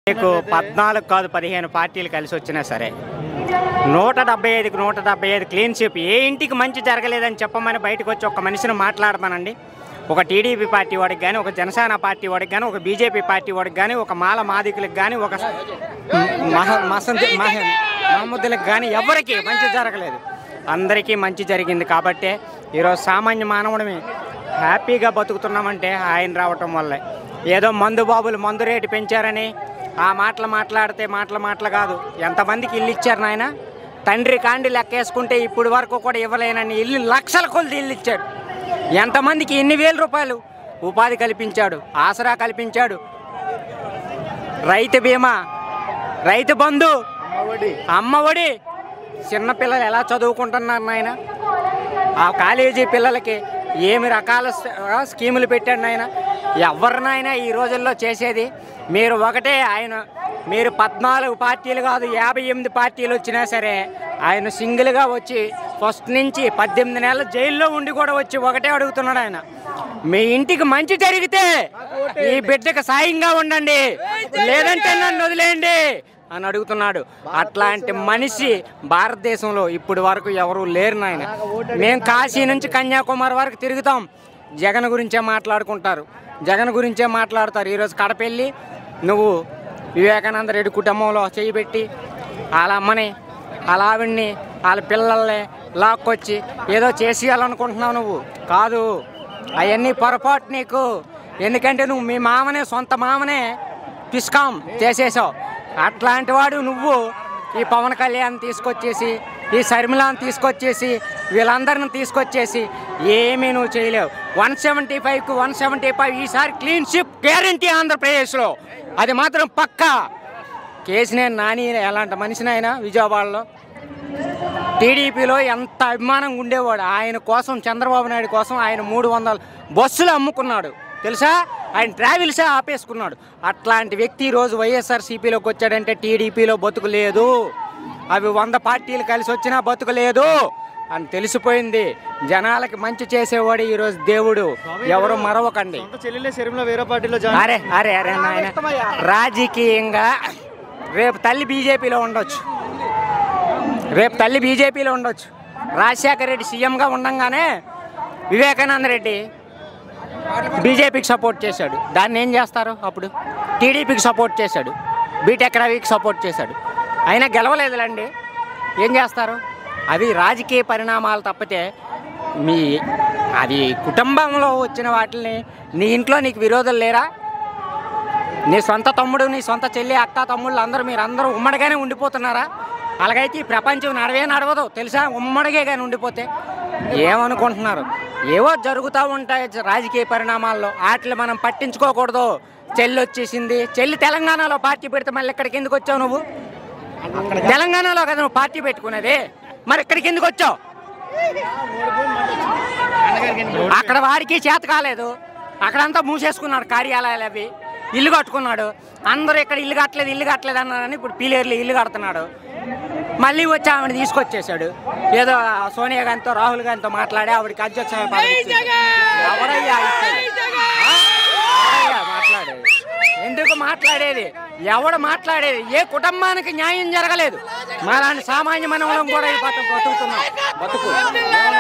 మీకు పద్నాలుగు కాదు పదిహేను పార్టీలు కలిసి వచ్చినా సరే నూట డెబ్బై ఐదుకి నూట డెబ్బై ఐదు క్లీన్ షిప్ ఏ ఇంటికి మంచి జరగలేదని చెప్పమని బయటకు వచ్చి ఒక మనిషిని మాట్లాడమనండి ఒక టీడీపీ పార్టీ వాడికి కానీ ఒక జనసేన పార్టీ వాడికి కానీ ఒక బీజేపీ పార్టీ వాడికి కానీ ఒక మాల మాదికులకు కానీ ఒక మహ మసంతి మహ మహమ్మదులకు కానీ ఎవరికి మంచి జరగలేదు అందరికీ మంచి జరిగింది కాబట్టే ఈరోజు సామాన్య మానవుడిని హ్యాపీగా బతుకుతున్నామంటే ఆయన రావటం వల్లే ఏదో మందు బాబులు మందు రేటు పెంచారని ఆ మాటలు మాట్లాడితే మాటలు మాటలు కాదు ఎంతమందికి ఇల్లు ఇచ్చారు నాయన తండ్రి కాండి లెక్కేసుకుంటే ఇప్పుడు వరకు కూడా ఇవ్వలేనని ఇల్లు లక్షల కొలది ఇల్లు ఇచ్చాడు ఎంతమందికి ఎన్ని వేల రూపాయలు ఉపాధి కల్పించాడు ఆసరా కల్పించాడు రైతు బీమా రైతు బంధు అమ్మఒడి చిన్నపిల్లలు ఎలా చదువుకుంటున్నారు నాయన ఆ కాలేజీ పిల్లలకి ఏమి రకాల స- ఆ, స్కీములు పెట్టాడు నాయన ఎవరినైనా ఈ రోజుల్లో చేసేది మీరు ఒకటే ఆయన మీరు పద్నాలుగు పార్టీలు కాదు యాభై ఎనిమిది పార్టీలు వచ్చినా సరే ఆయన సింగిల్గా వచ్చి ఫస్ట్ నుంచి పద్దెనిమిది నెలలు జైల్లో ఉండి కూడా వచ్చి ఒకటే అడుగుతున్నాడు ఆయన మీ ఇంటికి మంచి జరిగితే ఈ బిడ్డకు సాయంగా ఉండండి లేదంటే నన్ను వదిలేయండి అని అడుగుతున్నాడు అట్లాంటి మనిషి భారతదేశంలో ఇప్పుడు వరకు ఎవరు లేరు నాయన మేము కాశీ నుంచి కన్యాకుమారి వరకు తిరుగుతాం జగన్ గురించే మాట్లాడుకుంటారు జగన్ గురించే మాట్లాడతారు ఈరోజు కడపెళ్ళి నువ్వు వివేకానంద రెడ్డి కుటుంబంలో చేయబెట్టి వాళ్ళ అమ్మని వాళ్ళ ఆవిడ్ని వాళ్ళ పిల్లల్ని లాక్కొచ్చి ఏదో చేసేయాలనుకుంటున్నావు నువ్వు కాదు అవన్నీ పొరపాటు నీకు ఎందుకంటే నువ్వు మీ మామనే సొంత మామనే పిస్కాం చేసేసావు అట్లాంటి వాడు నువ్వు ఈ పవన్ కళ్యాణ్ తీసుకొచ్చేసి ఈ శర్మిలాని తీసుకొచ్చేసి వీళ్ళందరిని తీసుకొచ్చేసి ఏమీ నువ్వు చేయలేవు వన్ సెవెంటీ ఫైవ్కి వన్ సెవెంటీ ఫైవ్ ఈసారి క్లీన్ షిప్ గ్యారంటీ ఆంధ్రప్రదేశ్లో అది మాత్రం పక్కా కేసినేని నాని ఎలాంటి మనిషినైనా విజయవాడలో టీడీపీలో ఎంత అభిమానంగా ఉండేవాడు ఆయన కోసం చంద్రబాబు నాయుడు కోసం ఆయన మూడు వందల బస్సులు అమ్ముకున్నాడు తెలుసా ఆయన ట్రావెల్సే ఆపేసుకున్నాడు అట్లాంటి వ్యక్తి ఈరోజు వైఎస్ఆర్సీపీలోకి వచ్చాడంటే టీడీపీలో బతుకు లేదు అవి వంద పార్టీలు కలిసి వచ్చినా బతుకు లేదు అని తెలిసిపోయింది జనాలకి మంచి చేసేవాడు ఈరోజు దేవుడు ఎవరు మరవకండి సొంత చెల్లెలే శరీరంలో వేరే పార్టీలో జాయిన్ అరే అరే అరే నాయన రాజకీయంగా రేపు తల్లి బీజేపీలో ఉండొచ్చు రేపు తల్లి బీజేపీలో ఉండొచ్చు రాజశేఖర రెడ్డి సీఎంగా ఉండంగానే వివేకానంద రెడ్డి బీజేపీకి సపోర్ట్ చేశాడు దాన్ని ఏం చేస్తారు అప్పుడు టీడీపీకి సపోర్ట్ చేశాడు బీటెక్ రవికి సపోర్ట్ చేశాడు అయినా గెలవలేదులండి ఏం చేస్తారు అవి రాజకీయ పరిణామాలు తప్పితే మీ అది కుటుంబంలో వచ్చిన వాటిని నీ ఇంట్లో నీకు విరోధులు లేరా నీ సొంత తమ్ముడు నీ సొంత చెల్లి అక్క తమ్ముళ్ళు అందరూ మీరు అందరూ ఉమ్మడిగానే ఉండిపోతున్నారా అలాగైతే ఈ ప్రపంచం నడవే నడవదు తెలుసా ఉమ్మడిగే కానీ ఉండిపోతే ఏమనుకుంటున్నారు ఏవో జరుగుతూ ఉంటాయి జ- రాజకీయ పరిణామాల్లో వాటిని మనం పట్టించుకోకూడదు చెల్లి వచ్చేసింది చెల్లి తెలంగాణలో పార్టీ పెడితే మళ్ళీ ఇక్కడికి ఎందుకు వచ్చావు నువ్వు తెలంగాణలో కదా నువ్వు పార్టీ పెట్టుకునేది మరి ఇక్కడికి ఎందుకు వచ్చావు అక్కడ వాడికి చేత కాలేదు అక్కడంతా మూసేసుకున్నాడు కార్యాలయాలు అవి ఇల్లు కట్టుకున్నాడు అందరూ ఇక్కడ ఇల్లు కట్టలేదు ఇల్లు కట్టలేదు అన్నారని ఇప్పుడు పీలేర్లు ఇల్లు కడుతున్నాడు మళ్ళీ వచ్చి ఆవిడ తీసుకొచ్చేసాడు ఏదో సోనియా గాంధీతో రాహుల్ గాంధీతో మాట్లాడి ఆవిడకి అధ్యక్ష పదవి ఇచ్చేసాడు. ఎవరయ్యా ఇచ్చేది? ఆ? ఎవరయ్యా మాట్లాడేది ఎందుకు మాట్లాడేది ఎవడు మాట్లాడేది ఏ కుటుంబానికి న్యాయం జరగలేదు మాలాంటి సామాన్య మనవలం కూడా ఈ బతుకు బతుకుతున్నాం బతుకు